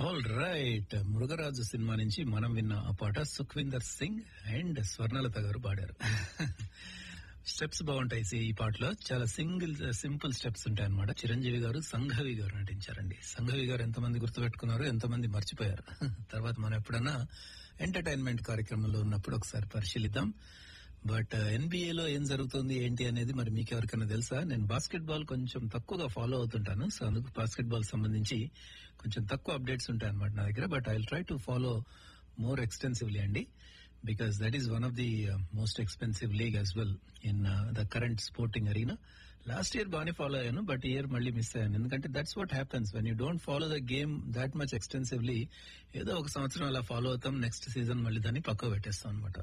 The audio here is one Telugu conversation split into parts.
ఆల్ రైట్ మృగరాజు సినిమా నుంచి మనం విన్న ఆ పాట సుఖ్విందర్ సింగ్ అండ్ స్వర్ణలత గారు పాడారు స్టెప్స్ బాగుంటాయి సి- ఈ పాటలో చాలా సింగిల్ సింపుల్ స్టెప్స్ ఉంటాయి అనమాట చిరంజీవి గారు సంఘవి గారు నటించారండి సంఘవి గారు ఎంతమంది గుర్తుపెట్టుకున్నారు ఎంతమంది మర్చిపోయారు తర్వాత మనం ఎప్పుడన్నా ఎంటర్టైన్మెంట్ కార్యక్రమంలో ఉన్నప్పుడు ఒకసారి పరిశీలిద్దాం బట్ ఎన్బిఏలో ఏం జరుగుతుంది ఏంటి అనేది మరి మీకు ఎవరికైనా తెలుసా నేను బాస్కెట్ బాల్ కొంచెం తక్కువగా ఫాలో అవుతుంటాను సో అందుకు బాస్కెట్ బాల్ సంబంధించి కొంచెం తక్కువ అప్డేట్స్ ఉంటాయి అనమాట నా దగ్గర but I try to follow more extensively అండి because that is one of the most expensive league as well in the current sporting arena last year బాగానే ఫాలో అయ్యాను బట్ ఇయర్ మళ్ళీ మిస్ అయ్యాను ఎందుకంటే that's what happens when you don't follow the game that much extensively ఏదో ఒక సంవత్సరం అలా ఫాలో అవుతాం నెక్స్ట్ సీజన్ మళ్ళీ దాన్ని పక్క పెట్టేస్తాం అనమాట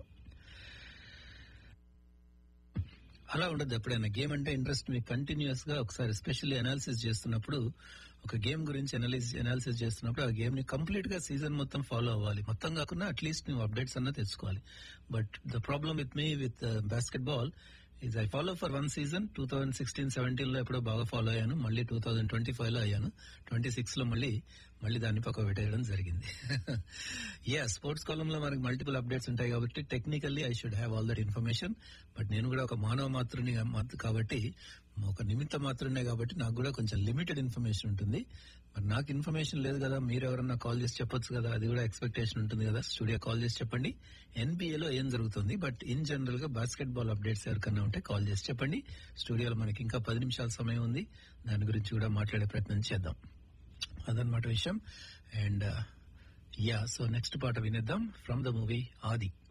అలా ఉండదు ఎప్పుడైనా గేమ్ అంటే ఇంట్రెస్ట్ మీకు కంటిన్యూస్ గా ఒకసారి ఎస్పెషల్లీ అనాలిసిస్ చేస్తున్నప్పుడు ఒక గేమ్ గురించి అనాలిసిస్ అనాలిసిస్ చేస్తున్నప్పుడు ఆ గేమ్ ని కంప్లీట్ గా సీజన్ మొత్తం ఫాలో అవ్వాలి మొత్తం కాకుండా అట్లీస్ట్ నువ్వు అప్డేట్స్ అన్నా తెచ్చుకోవాలి but the problem with me with basketball is I follow for one season two thousand sixteen seventeen లో ఎప్పుడో బాగా ఫాలో అయ్యాను మళ్ళీ టూ థౌసండ్ ట్వంటీ ఫైవ్ లో అయ్యాను ట్వంటీ సిక్స్ లో మళ్ళీ మళ్ళీ దాన్ని పక్క పెట్టేయడం జరిగింది యా స్పోర్ట్స్ కాలం లో మనకి మల్టిపుల్ అప్డేట్స్ ఉంటాయి కాబట్టి technically I should have all that information but నేను కూడా ఒక మానవ మాత్రుని మాత్- కాబట్టి ఒక నిమిత్త మాత్రమే కాబట్టి నాకు కూడా కొంచెం లిమిటెడ్ ఇన్ఫర్మేషన్ ఉంటుంది మరి నాకు ఇన్ఫర్మేషన్ లేదు కదా మీరు ఎవరన్నా కాల్ చేసి చెప్పొచ్చు కదా అది కూడా ఎక్స్పెక్టేషన్ ఉంటుంది కదా స్టూడియో కాల్ చేసి చెప్పండి ఎన్బిఏ లో ఏం జరుగుతుంది బట్ ఇన్ జనరల్ గా బాస్కెట్ బాల్ అప్డేట్స్ ఎవరికన్నా ఉంటే కాల్ చేసి చెప్పండి స్టూడియోలో మనకి ఇంకా పది నిమిషాల సమయం ఉంది దాని గురించి కూడా మాట్లాడే ప్రయత్నం చేద్దాం అదనమాట విషయం అండ్ యా సో నెక్స్ట్ పాట వినేద్దాం ఫ్రమ్ ద మూవీ ఆది